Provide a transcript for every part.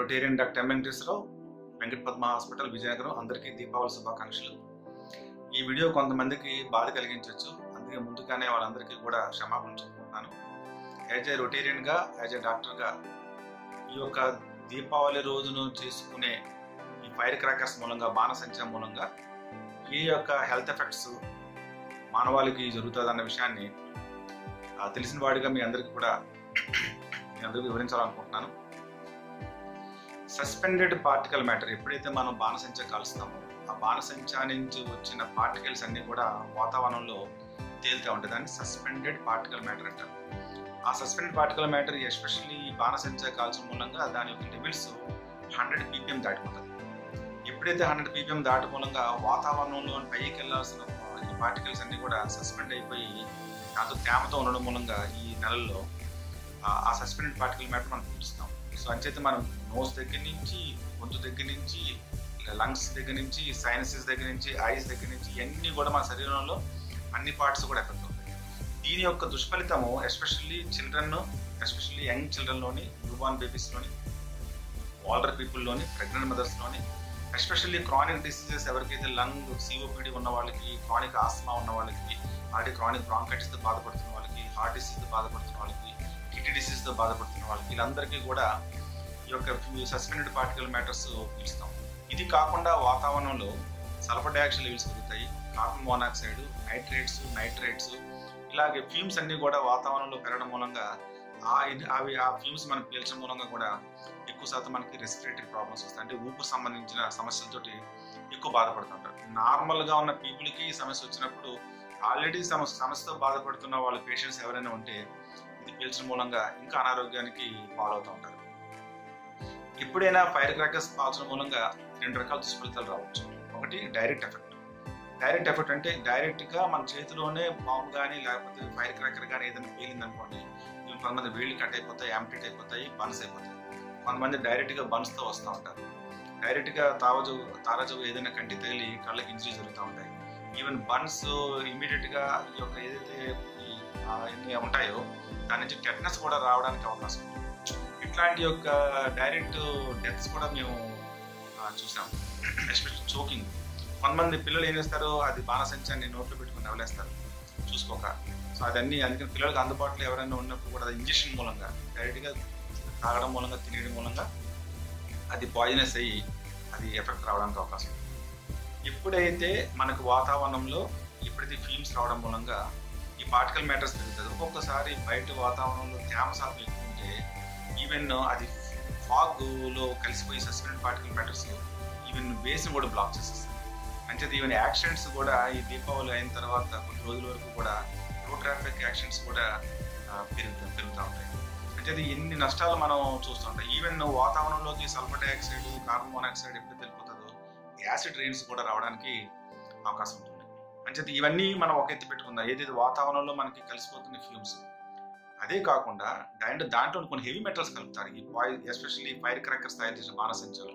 Rotarian doctor M Venkateswara Rao Venkata Padma hospital Vizianagaram అందరికీ దీపావళి శుభాకాంక్షలు ఈ వీడియో కొంతమందికి బాధ కలిగించవచ్చు అందుకే ముందుగానే వాళ్ళందరికీ కూడా క్షమాపణ చెప్పుకుంటున్నాను యాజ్ ఏ రొటేరియన్గా యాజ్ ఏ డాక్టర్గా ఈ యొక్క దీపావళి రోజును చేసుకునే ఈ ఫైర్ క్రాకర్స్ మూలంగా బాణసంచా మూలంగా ఈ యొక్క హెల్త్ ఎఫెక్ట్స్ మానవాళికి జరుగుతుందన్న విషయాన్ని ఆ, తెలిసిన వాడిగా మీ అందరికీ కూడా మీ అందరికీ వివరించాలనుకుంటున్నాను సస్పెండెడ్ పార్టికల్ మ్యాటర్ ఎప్పుడైతే మనం బాణసంచా కాలుస్తామో ఆ బాణసంచా నుంచి వచ్చిన పార్టికల్స్ అన్ని కూడా వాతావరణంలో తేలుతూ ఉంటాయి దాన్ని సస్పెండెడ్ పార్టికల్ మ్యాటర్ అంటారు ఆ సస్పెండెడ్ పార్టికల్ మ్యాటర్ ఎస్పెషల్లీ బాణసంచా కాల్చడం మూలంగా దాని యొక్క లెవెల్స్ హండ్రెడ్ పీపీఎం దాటిపోతుంది ఎప్పుడైతే హండ్రెడ్ పీపీఎం దాటి మూలంగా వాతావరణంలో పైకి వెళ్ళాల్సిన ఈ పార్టికల్స్ అన్ని కూడా సస్పెండ్ అయిపోయి దాంతో తేమతో ఉండడం మూలంగా ఈ నెలల్లో ఆ- ఆ సస్పెండెడ్ పార్టికల్ మ్యాటర్ మనం పిలుస్తాం సో అంచేత మనం నోస్ దగ్గర నుంచి గొంతు దగ్గర నుంచి లంగ్స్ దగ్గర నుంచి సైనసెస్ దగ్గర నుంచి ఐస్ దగ్గర నుంచి ఇవన్నీ కూడా మన శరీరంలో అన్ని పార్ట్స్ కూడా ఎఫెక్ట్ అవుతాయి దీని యొక్క దుష్ఫలితము ఎస్పెషల్లీ చిల్డ్రన్ ఎస్పెషల్లీ యంగ్ చిల్డ్రన్లోని న్యూబార్న్ బేబీస్లోని ఓల్డర్ పీపుల్లోని ప్రెగ్నెంట్ మదర్స్లోని ఎస్పెషల్లీ క్రానిక్ డిసీజెస్ ఎవరికైతే లంగ్ సిఓపిడి ఉన్న వాళ్ళకి క్రానిక్ ఆస్మా ఉన్న వాళ్ళకి ఆల్రెడీ క్రానిక్ బ్రాంకైటిస్తో బాధపడుతున్న వాళ్ళకి హార్ట్ డిసీజ్తో బాధపడుతున్న వాళ్ళకి కిడ్నీ డిసీజ్తో బాధపడుతున్న వాళ్ళకి వీళ్ళందరికీ కూడా ఈ యొక్క సస్పెండెడ్ పార్టికల్ మ్యాటర్స్ పిలుస్తాం ఇది కాకుండా వాతావరణంలో సల్ఫర్ డైఆక్సైడ్ లెవెల్స్ పెరుగుతాయి కార్బన్ మోనాక్సైడ్ నైట్రేట్స్ నైట్రేట్స్ ఇలాగే ఫ్యూమ్స్ అన్ని కూడా వాతావరణంలో పెరగడం మూలంగా ఆ ఇది- అవి ఆ ఫ్యూమ్స్ మనం పీల్చడం మూలంగా కూడా ఎక్కువ శాతం మనకి రెస్పిరేటరీ ప్రాబ్లమ్స్ వస్తాయి అంటే ఊపిరి సంబంధించిన సమస్యలతోటి ఎక్కువ బాధపడుతుంటారు నార్మల్గా ఉన్న పీపుల్కి ఈ సమస్య వచ్చినప్పుడు ఆల్రెడీ సమస్య సమస్యతో బాధపడుతున్న వాళ్ళ పేషెంట్స్ ఎవరైనా ఉంటే ఇది పీల్చడం మూలంగా ఇంకా అనారోగ్యానికి పాలవుతూ ఉంటారు ఎప్పుడైనా ఫైర్ క్రాకర్స్ పాల్చడం మూలంగా రెండు రకాల దుష్ఫలితాలు రావచ్చు ఒకటి డైరెక్ట్ ఎఫెక్ట్ డైరెక్ట్ ఎఫెక్ట్ అంటే డైరెక్ట్ గా మన చేతిలోనే బాంబు కానీ లేకపోతే ఫైర్ క్రాకర్ కానీ ఏదైనా పేలింది అనుకోండి ఇవి కొంతమంది వేళ్ళు కట్ అయిపోతాయి యాంప్టేట్ అయిపోతాయి బన్స్ అయిపోతాయి కొంతమంది డైరెక్ట్ గా బన్స్ తో వస్తూ ఉంటారు డైరెక్ట్ గా తావజు తారాజు ఏదైనా కంటి తగిలి కళ్ళకి ఇంజరీ జరుగుతూ ఉంటాయి ఈవెన్ బన్స్ ఇమీడియట్ గా ఈ యొక్క ఏదైతే ఈ, ఆ, ఎన్ని ఉంటాయో దాని నుంచి టెట్నస్ కూడా రావడానికి అవకాశం ఉంది ఇట్లాంటి యొక్క డైరెక్ట్ డెత్స్ కూడా మేము ఆ, చూసాం ఎస్పెషల్లీ చోకింగ్ కొంతమంది పిల్లలు ఏం చేస్తారు అది బాణసంచాన్ని నోట్లో పెట్టుకుని నవలేస్తారు చూసుకోక సో అదన్నీ అందుకని పిల్లలకు అందుబాటులో ఎవరైనా ఉన్నప్పుడు కూడా ఇంజెక్షన్ మూలంగా డైరెక్ట్గా తాగడం మూలంగా తినడం మూలంగా అది పాయిజనస్ అయ్యి అది ఎఫెక్ట్ రావడానికి అవకాశం ఉంది ఎప్పుడైతే మనకు వాతావరణంలో ఎప్పుడైతే ఫీమ్స్ రావడం మూలంగా ఈ పార్టికల్ మ్యాటర్స్ పెరుగుతుంది ఒక్కొక్కసారి బయట వాతావరణంలో తేమ శాతం ఎక్కువ ఉంటే ఈవెన్ అది ఫాగ్లో కలిసిపోయి సస్పెండ్ పార్టికల్ మ్యాటర్స్ ఈవెన్ బేస్ని కూడా బ్లాక్ చేసేస్తుంది అంటే ఈవెన్ యాక్సిడెంట్స్ కూడా ఈ దీపావళి అయిన తర్వాత కొన్ని రోజుల వరకు కూడా రోడ్ ట్రాఫిక్ యాక్సిడెంట్స్ కూడా ఆ, పెరుగుతూ పెరుగుతూ ఉంటాయి అంటే అది ఎన్ని నష్టాలు మనం చూస్తుంటాం ఈవెన్ వాతావరణంలోకి సల్ఫర్ డైఆక్సైడ్ కార్బన్ మోనాక్సైడ్ ఎప్పుడు వెళ్ళిపోతుందో యాసిడ్ రెయిన్స్ కూడా రావడానికి అవకాశం ఉంటుంది అంటే ఇవన్నీ మనం ఒక ఎత్తి పెట్టుకుందాం ఏదైతే వాతావరణంలో మనకి కలిసిపోతున్న ఫ్యూమ్స్ అదే కాకుండా దాంట్లో దాంట్లో కొన్ని హెవీ మెటల్స్ కలుపుతారు ఈ పాయి ఎస్పెషల్లీ ఫైర్ క్రాకర్స్ తయారు చేసిన బాణసంచాలు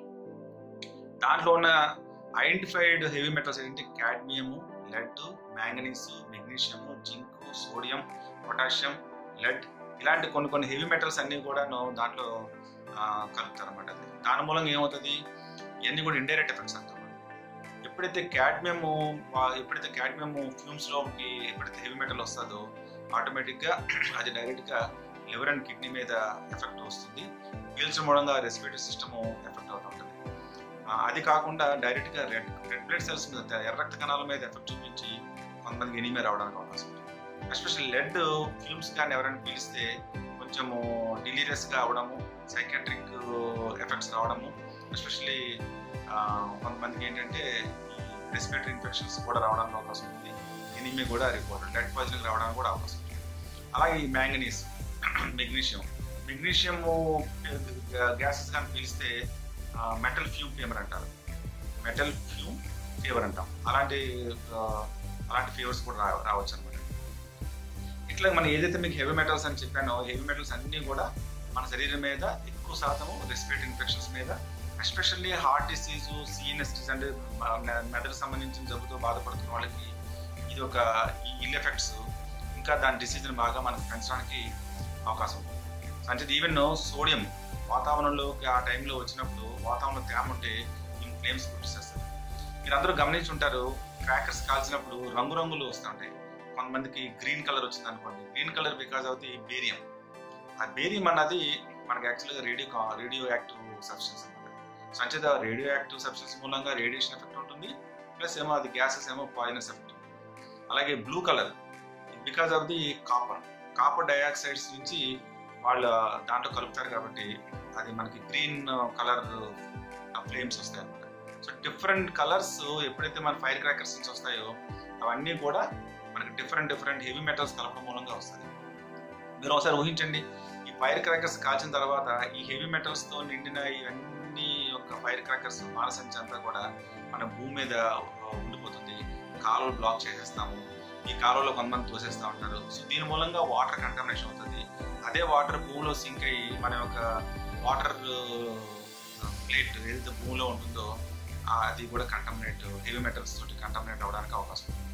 దాంట్లో ఉన్న ఐడెంటిఫైడ్ హెవీ మెటల్స్ ఏంటి cadmium lead manganese magnesium zinc sodium potassium lead ఇలాంటి కొన్ని కొన్ని హెవీ మెటల్స్ అన్ని కూడా దాంట్లో కలుపుతారు అనమాట దాని మూలంగా ఏమవుతుంది ఇవన్నీ కూడా ఇండైరెక్ట్ ఎఫెక్ట్స్ అంటాం ఎప్పుడైతే క్యాడ్మియం ఎప్పుడైతే క్యాడ్మియం ఫ్యూమ్స్లోకి ఎప్పుడైతే హెవీ మెటల్ వస్తుందో ఆటోమేటిక్గా అది డైరెక్ట్గా లివర్ అండ్ కిడ్నీ మీద ఎఫెక్ట్ వస్తుంది పీల్చడం మూలంగా రెస్పిరేటరీ సిస్టమ్ ఎఫెక్ట్ అవుతూ ఉంటుంది ఆ, అది కాకుండా డైరెక్ట్గా రెడ్ రెడ్ బ్లడ్ సెల్స్ మీద ఎర్ర రక్త కణాల మీద ఎఫెక్ట్ చూపించి కొంతమందికి ఎనీమియా రావడానికి అవకాశం ఉంది ఎస్పెషల్లీ లెడ్ ఫ్యూమ్స్ కానీ ఎవరైనా పీలిస్తే కొంచెము డిలీరియస్గా అవడము సైకాట్రిక్ ఎఫెక్ట్స్ రావడము ఎస్పెషల్లీ కొంతమందికి ఏంటంటే రెస్పిరేటరీ ఇన్ఫెక్షన్స్ కూడా రావడానికి అవకాశం ఉంది ఎనిమియా కూడా రిపోర్ట్ లెడ్ పాయిజనింగ్ రావడానికి కూడా అవకాశం ఉంది అలాగే ఈ మ్యాంగనీస్ మెగ్నీషియం మెగ్నీషియం గ్యాసెస్ కానీ పీలిస్తే మెటల్ ఫ్యూమ్ ఫీవర్ అంటారు మెటల్ ఫ్యూమ్ ఫీవర్ అంటాం అలాంటి ఆ, అలాంటి ఫీవర్స్ కూడా రా రావచ్చు అనమాట ఇట్లా మనం ఏదైతే మీకు హెవీ మెటల్స్ అని చెప్పానో హెవీ మెటల్స్ అన్నీ కూడా మన శరీరం మీద ఎక్కువ శాతము రెస్పిరేటరీ ఇన్ఫెక్షన్స్ మీద especially heart disease CNS disease అంటే మ- మెదడు సంబంధించిన జబ్బుతో బాధపడుతున్న వాళ్ళకి ఇది ఒక ఈ ఇల్ ఎఫెక్ట్స్ ఇంకా దాని డిసీజ్ని బాగా మనకు పెంచడానికి అవకాశం ఉంది అంటే ఈవెన్ సోడియం వాతావరణంలోకి ఆ టైంలో వచ్చినప్పుడు వాతావరణంలో తేమ ఉంటే ఈ ఫ్లేమ్స్ పుట్టిస్తారు మీరు అందరూ గమనించి ఉంటారు క్రాకర్స్ కాల్చినప్పుడు రంగురంగులు వస్తుంటాయి కొంతమందికి గ్రీన్ కలర్ వచ్చింది అనుకోండి green colour because of the barium ఆ బేరియం అన్నది మనకి యాక్చువల్గా రేడియో రేడియో యాక్టివ్ సబ్స్టెన్స్ అనమాట సంచేత రేడియో యాక్టివ్ సబ్స్టెన్స్ మూలంగా రేడియేషన్ ఎఫెక్ట్ ఉంటుంది ప్లస్ ఏమో అది గ్యాసెస్ ఏమో పాయిజనస్ ఎఫెక్ట్ అలాగే blue colour because of the copper copper dioxides నుంచి వాళ్ళు దాంట్లో కలుపుతారు కాబట్టి అది మనకి గ్రీన్ కలర్ ఫ్లేమ్స్ వస్తాయి అనమాట సో డిఫరెంట్ కలర్స్ ఎప్పుడైతే మన ఫైర్ క్రాకర్స్ నుంచి వస్తాయో అవన్నీ కూడా మనకి డిఫరెంట్ డిఫరెంట్ హెవీ మెటల్స్ కలపడం మూలంగా వస్తుంది మీరు ఒకసారి ఊహించండి ఈ ఫైర్ క్రాకర్స్ కాల్చిన తర్వాత ఈ హెవీ మెటల్స్ తో నిండిన ఇవన్నీ యొక్క ఫైర్ క్రాకర్స్ మానసంచి అంతా కూడా మన భూమి మీద ఉండిపోతుంది కాలువలు బ్లాక్ చేసేస్తాము ఈ కాలువలో కొంతమంది తోసేస్తూ ఉంటారు సో దీని మూలంగా వాటర్ కంటామినేషన్ అవుతుంది అదే వాటర్ భూమిలో సింక్ అయ్యి మన యొక్క వాటర్ ప్లేట్ ఏదైతే భూమిలో ఉంటుందో అది కూడా కంటామినేట్ హెవీ మెటల్స్ తోటి కంటామినేట్ అవడానికి అవకాశం ఉంది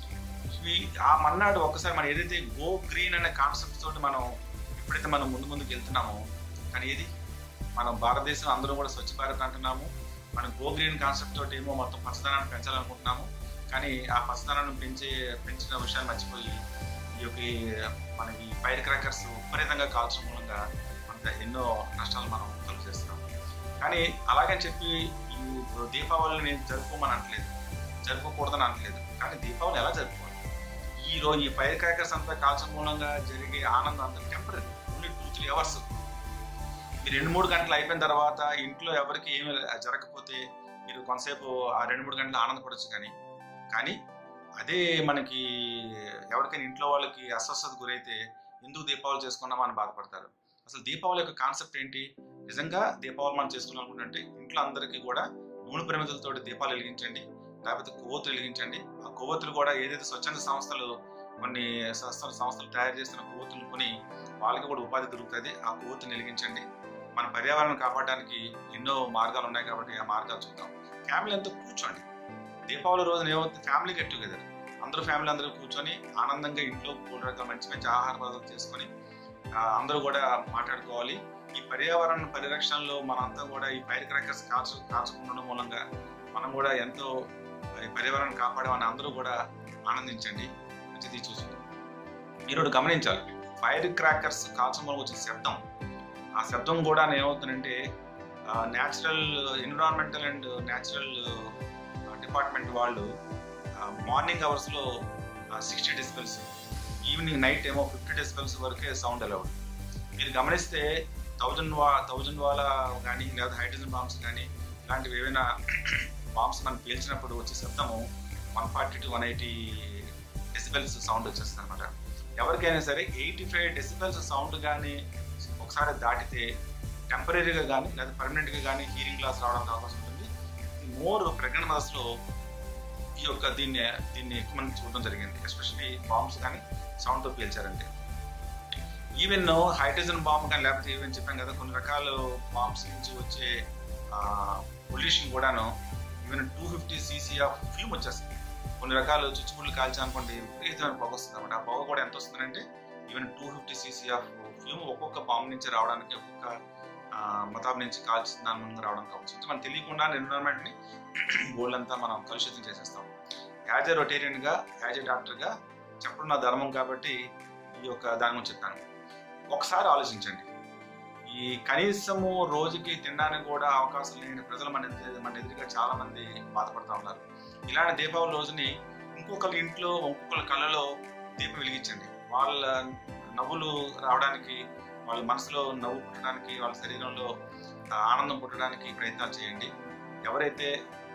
ఆ మన్నాడు ఒకసారి మనం ఏదైతే గో గ్రీన్ అనే కాన్సెప్ట్ తోటి మనం ఎప్పుడైతే మనం ముందు ముందుకు వెళ్తున్నామో కానీ ఏది మనం భారతదేశం అందరూ కూడా స్వచ్ఛ భారత్ అంటున్నాము మనం గో గ్రీన్ కాన్సెప్ట్ తోటి ఏమో మొత్తం పచ్చదనాన్ని పెంచాలనుకుంటున్నాము కానీ ఆ పచ్చదనాన్ని పెంచే పెంచిన విషయాన్ని మర్చిపోయి ఈ యొక్క మన ఈ ఫైర్ క్రాకర్స్ విపరీతంగా కాల్చడం మూలంగా మనకు ఎన్నో నష్టాలు మనం కలుగు చేస్తున్నాం కానీ అలాగని చెప్పి ఈ దీపావళిని నేను జరుపుకోమని అనట్లేదు జరుపుకోకూడదని అనట్లేదు కానీ దీపావళి ఎలా జరుపుకోవాలి ఈ రోజు ఈ ఫైర్ క్రాకర్స్ అంతా కాల్చడం మూలంగా జరిగే ఆనందం అంతా temporary only two three hours మీరు రెండు మూడు గంటలు అయిపోయిన తర్వాత ఇంట్లో ఎవరికి ఏమి జరగకపోతే మీరు కొంతసేపు ఆ రెండు మూడు గంటలు ఆనందపడచ్చు కానీ కానీ అదే మనకి ఎవరికైనా ఇంట్లో వాళ్ళకి అస్వస్థత గురైతే ఎందుకు దీపావళి చేసుకున్నామా అని బాధపడతారు అసలు దీపావళి యొక్క కాన్సెప్ట్ ఏంటి నిజంగా దీపావళి మనం చేసుకోవాలనుకుంటే ఇంట్లో అందరికీ కూడా నూనె ప్రమిదలతో దీపాలు వెలిగించండి లేకపోతే కొవ్వొత్తులు వెలిగించండి ఆ కొవ్వొత్తులు కూడా ఏదైతే స్వచ్ఛంద సంస్థలు కొన్ని సంస్థలు సంస్థలు తయారు చేస్తున్న కొవ్వొత్తులు కొని వాళ్ళకి కూడా ఉపాధి దొరుకుతుంది ఆ కొవ్వొత్తుని వెలిగించండి మన పర్యావరణం కాపాడడానికి ఎన్నో మార్గాలు ఉన్నాయి కాబట్టి ఆ మార్గాలు చూద్దాం ఫ్యామిలీ అంతా కూర్చోండి దీపావళి రోజున ఏమవుతుంది ఫ్యామిలీ గెట్ టుగెదర్ అందరూ ఫ్యామిలీ అందరూ కూర్చొని ఆనందంగా ఇంట్లో మూడు రకాల మంచి మంచి ఆహార పదార్థాలు చేసుకొని అందరూ కూడా మాట్లాడుకోవాలి ఈ పర్యావరణ పరిరక్షణలో మనంతా కూడా ఈ ఫైర్ క్రాకర్స్ కాల్చు కాల్చుకుండడం మూలంగా మనం కూడా ఎంతో ఈ పర్యావరణం కాపాడమని అందరూ కూడా ఆనందించండి మంచిది చూసుకుందాం మీరు గమనించాలి ఫైర్ క్రాకర్స్ కాల్చడం వల్ల వచ్చిన శబ్దం ఆ శబ్దం కూడా ఏమవుతుందంటే natural environmental and natural department వాళ్ళు మార్నింగ్ అవర్స్లో సిక్స్టీ డెసిబెల్స్ ఈవినింగ్ నైట్ ఏమో ఫిఫ్టీ డెసిబెల్స్ వరకే సౌండ్ అలౌడ్ మీరు గమనిస్తే థౌజండ్ వా థౌజండ్ వాళ్ళ కానీ లేదా హైడ్రోజన్ బాంబ్స్ కానీ ఇలాంటివి ఏవైనా బాంబ్స్ మనం పేల్చినప్పుడు వచ్చే శబ్దము one forty to one eighty decibels sound వచ్చేస్తుంది అనమాట ఎవరికైనా సరే ఎయిటీ ఫైవ్ డెసిబెల్స్ సౌండ్ కానీ ఒకసారి దాటితే టెంపరీగా కానీ లేదా పర్మనెంట్గా కానీ హీరింగ్ లాస్ రావడానికి అవకాశం ఉంటుంది మోర్ ప్రెగ్నెంట్ మదర్స్లో ఈ యొక్క దీన్ని దీన్ని ఎక్కువ మంది చూడడం జరిగింది ఎస్పెషల్లీ బాంబ్స్ కానీ సౌండ్తో పేల్చారంటే ఈవెన్ హైడ్రోజన్ బాంబ్ కానీ లేకపోతే ఈవెన్ చెప్పాం కదా కొన్ని రకాల బాంబ్స్ నుంచి వచ్చే పొల్యూషన్ కూడాను even two fifty CC of fume వచ్చేస్తుంది కొన్ని రకాల చుచ్చుపుళ్ళు కాల్చి అనుకోండి విపరీతమైన పొగ వస్తుంది అనమాట ఆ పొగ కూడా ఎంత వస్తుందంటే even two fifty CC of fume ఒక్కొక్క బాంబు నుంచి రావడానికి ఒక్కొక్క మతాబ్ నుంచి కాల్చిన దాని ముందు రావడానికి అవసరం మనం తెలియకుండా ఎన్విరాన్మెంట్ని గోల్డ్ అంతా మనం కలుషితం చేసేస్తాం యాజ్ ఏ రొటేరియన్గా యాజ్ ఏ డాక్టర్గా చెప్పడం నా ధర్మం కాబట్టి ఈ యొక్క దాని గురించి చెప్పాను ఒకసారి ఆలోచించండి ఈ కనీసము రోజుకి తినడానికి కూడా అవకాశం లేని ప్రజలు మన మన ఎదురుగా చాలా మంది బాధపడుతూ ఉన్నారు ఇలాంటి దీపావళి రోజుని ఇంకొకరి ఇంట్లో ఇంకొకరి కళ్ళలో దీపం వెలిగించండి వాళ్ళ నవ్వులు రావడానికి వాళ్ళ మనసులో నవ్వు పుట్టడానికి వాళ్ళ శరీరంలో ఆనందం పుట్టడానికి ప్రయత్నాలు చేయండి ఎవరైతే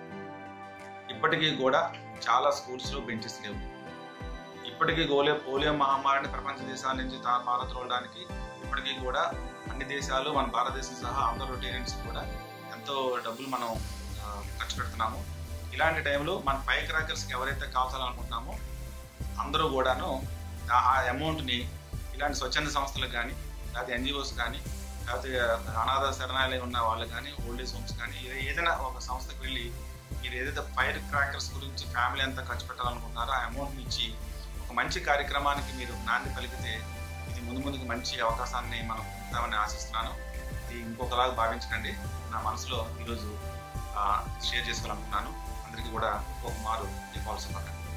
ఇప్పటికీ కూడా చాలా స్కూల్స్లో బెంచెస్ లేవు ఇప్పటికీ గోలే పోలియో మహమ్మారిని ప్రపంచ దేశాల నుంచి పారద్రోలడానికి ఇప్పటికీ కూడా అన్ని దేశాలు మన భారతదేశం సహా అందరు రొటేరియన్స్ కూడా ఎంతో డబ్బులు మనం ఖర్చు పెడుతున్నాము ఇలాంటి టైంలో మన ఫైర్ క్రాకర్స్కి ఎవరైతే కావాలనుకుంటున్నామో అందరూ కూడాను ఆ అమౌంట్ని ఇలాంటి స్వచ్ఛంద సంస్థలకు కానీ లేకపోతే ఎన్జిఓస్ కానీ లేకపోతే అనాథ శరణాలయం ఉన్న వాళ్ళు కానీ ఓల్డ్ ఏజ్ హోమ్స్ కానీ ఏదైనా ఒక సంస్థకు వెళ్ళి మీరు ఏదైతే ఫైర్ క్రాకర్స్ గురించి ఫ్యామిలీ అంతా ఖర్చు పెట్టాలనుకుంటున్నారో ఆ అమౌంట్ ఇచ్చి ఒక మంచి కార్యక్రమానికి మీరు నాంది పలికితే ఇది ముందు ముందుకు మంచి అవకాశాన్ని మనం పొందుతామని ఆశిస్తున్నాను ఇది ఇంకొకలాగా భావించకండి నా మనసులో ఈరోజు షేర్ చేసుకోవాలనుకున్నాను అందరికీ కూడా ఒక మారు చెప్పాల్సి పక్కన